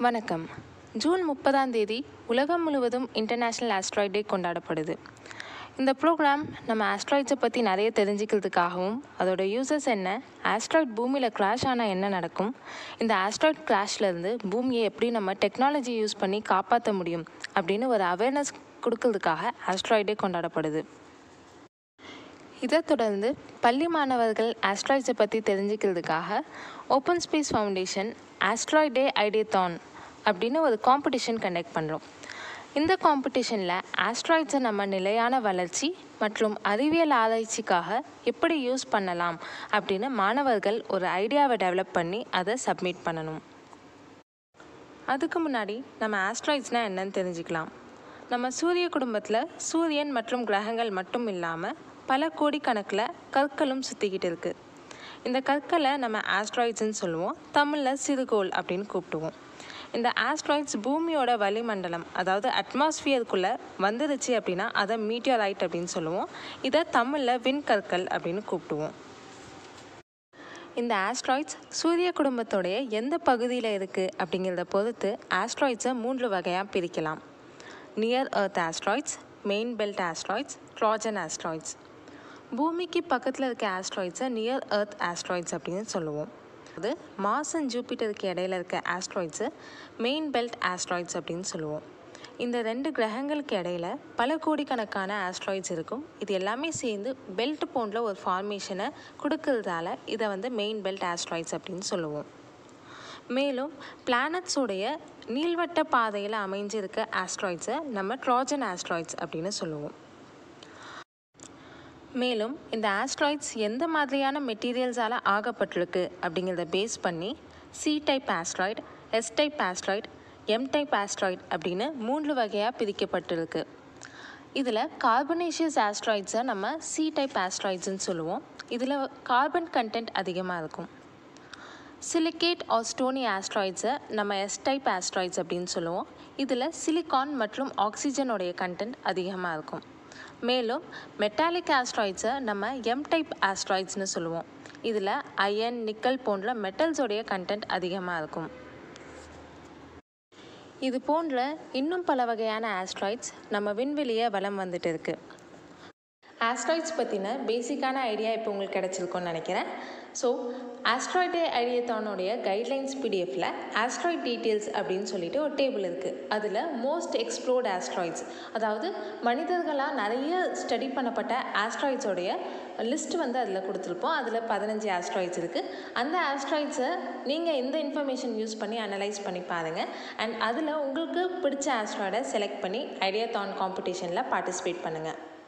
வணக்கம் ஜூன் முப்பதாம் தேதி உலகம் முழுவதும் இன்டர்நேஷ்னல் ஆஸ்ட்ராய்ட் டே கொண்டாடப்படுது இந்த ப்ரோக்ராம் நம்ம ஆஸ்ட்ராய்ட்ஸை பற்றி நிறைய தெரிஞ்சுக்கிறதுக்காகவும் அதோட யூசர்ஸ் என்ன ஆஸ்ட்ராய்ட் பூமியில் கிராஷ் ஆனால் என்ன நடக்கும் இந்த ஆஸ்ட்ராய்ட் கிராஷ்லேருந்து பூமியை எப்படி நம்ம டெக்னாலஜி யூஸ் பண்ணி காப்பாற்ற முடியும் அப்படின்னு ஒரு அவேர்னஸ் கொடுக்கறதுக்காக ஆஸ்ட்ராய்ட் டே கொண்டாடப்படுது இதைத் தொடர்ந்து பள்ளி மாணவர்கள் ஆஸ்ட்ராய்ட்ஸை பற்றி தெரிஞ்சுக்கிறதுக்காக open space foundation asteroid day ideathon அப்படின்னு ஒரு காம்படிஷன் கண்டக்ட் பண்ணுறோம் இந்த காம்படிஷனில் ஆஸ்ட்ராய்ட்ஸை நம்ம நிலையான வளர்ச்சி மற்றும் அறிவியல் ஆராய்ச்சிக்காக எப்படி யூஸ் பண்ணலாம் அப்படின்னு மாணவர்கள் ஒரு ஐடியாவை டெவலப் பண்ணி அதை சப்மிட் பண்ணணும் அதுக்கு முன்னாடி நம்ம ஆஸ்ட்ராய்ட்ஸ்னால் என்னன்னு தெரிஞ்சுக்கலாம் நம்ம சூரிய குடும்பத்தில் சூரியன் மற்றும் கிரகங்கள் மட்டும் இல்லாமல் பல கோடிக்கணக்கில் கற்களும் சுற்றிக்கிட்டு இருக்குது இந்த கற்களை நம்ம ஆஸ்ட்ராய்ட்ஸ்னு சொல்லுவோம் தமிழில் சிறுகோள் அப்படின்னு கூப்பிடுவோம் இந்த ஆஸ்ட்ராய்ட்ஸ் பூமியோட வளிமண்டலம் அதாவது அட்மாஸ்ஃபியருக்குள்ளே வந்துருச்சு அப்படின்னா அதை மீட்டியோரைட் அப்படின்னு சொல்லுவோம் இதை தமிழில் விண்கற்கள் அப்படின்னு கூப்பிடுவோம் இந்த ஆஸ்ட்ராய்ட்ஸ் சூரிய குடும்பத்தோடைய எந்த பகுதியில் இருக்குது அப்படிங்கிறத பொறுத்து ஆஸ்ட்ராய்ட்ஸை மூன்று வகையாக பிரிக்கலாம் near earth asteroids main belt asteroids Trojan asteroids பூமிக்கு பக்கத்தில் இருக்க ஆஸ்ட்ராய்ட்ஸை நியர் எர்த் ஆஸ்ட்ராய்ட்ஸ் அப்படின்னு சொல்லுவோம் அது மாஸ் அண்ட் ஜூபிட்டருக்கு இடையில இருக்க ஆஸ்ட்ராய்ட்ஸு மெயின் பெல்ட் ஆஸ்ட்ராய்ட்ஸ் அப்படின்னு சொல்லுவோம் இந்த ரெண்டு கிரகங்களுக்கு இடையில பல கோடிக்கணக்கான ஆஸ்ட்ராய்ட்ஸ் இருக்கும் இது எல்லாமே சேர்ந்து பெல்ட் போன்ற ஒரு ஃபார்மேஷனை கொடுக்கறதால இதை வந்து மெயின் பெல்ட் ஆஸ்ட்ராய்ட்ஸ் அப்படின்னு சொல்லுவோம் மேலும் பிளானட்ஸோடைய நீள்வட்ட பாதையில் அமைஞ்சிருக்க ஆஸ்ட்ராய்ட்ஸை நம்ம ட்ராஜன் ஆஸ்ட்ராய்ட்ஸ் அப்படின்னு சொல்லுவோம் மேலும் இந்த ஆஸ்ட்ராய்ட்ஸ் எந்த மாதிரியான மெட்டீரியல்ஸால் ஆகப்பட்டிருக்கு அப்படிங்கிறத பேஸ் பண்ணி C type asteroid S type asteroid M type asteroid அப்படின்னு மூன்று வகையாக பிரிக்கப்பட்டிருக்கு இதில் கார்பனேஷியஸ் ஆஸ்ட்ராய்ட்ஸை நம்ம சி டைப் ஆஸ்ட்ராய்ட்ஸ்னு சொல்லுவோம் இதில் கார்பன் கண்டென்ட் அதிகமாக இருக்கும் சிலிகேட் ஆர் ஸ்டோனி ஆஸ்ட்ராய்ட்ஸை நம்ம எஸ் டைப் ஆஸ்ட்ராய்ட்ஸ் அப்படின்னு சொல்லுவோம் இதில் சிலிகான் மற்றும் ஆக்சிஜனுடைய கண்டென்ட் அதிகமாக இருக்கும் மேலும் மெட்டாலிக் ஆஸ்ட்ராய்ட்ஸை நம்ம எம் டைப் ஆஸ்ட்ராய்ட்ஸ்னு சொல்லுவோம் இதில் அயன் நிக்கல் போன்ற மெட்டல்ஸோடைய கண்டென்ட் அதிகமாக இருக்கும் இது போன்ற இன்னும் பல வகையான ஆஸ்ட்ராய்ட்ஸ் நம்ம விண்வெளியை வலம் வந்துட்டு இருக்கு ஆஸ்ட்ராய்ட்ஸ் பற்றின பேசிக்கான ஐடியா இப்போ உங்களுக்கு கிடச்சிருக்கும்னு நினைக்கிறேன் ஸோ ஆஸ்ட்ராய்ட் ஐடியத்தானுடைய கைட்லைன்ஸ் பிடிஎஃப்பில் ஆஸ்ட்ராய்ட் டீட்டெயில்ஸ் அப்படின்னு சொல்லிட்டு ஒரு டேபிள் இருக்குது அதில் மோஸ்ட் எக்ஸ்ப்ளோர்ட் ஆஸ்ட்ராய்ட்ஸ் அதாவது மனிதர்களாக நிறைய ஸ்டடி பண்ணப்பட்ட ஆஸ்ட்ராய்ட்ஸோடைய லிஸ்ட் வந்து அதில் கொடுத்துருப்போம் அதில் பதினஞ்சு ஆஸ்ட்ராய்ட்ஸ் இருக்குது அந்த ஆஸ்ட்ராய்ட்ஸை நீங்கள் இந்த இன்ஃபர்மேஷன் யூஸ் பண்ணி அனலைஸ் பண்ணி பாருங்கள் அண்ட் அதில் உங்களுக்கு பிடிச்ச ஆஸ்ட்ராய்டை செலக்ட் பண்ணி ஐடியாத்தான் காம்படிஷனில் பார்ட்டிசிபேட் பண்ணுங்கள்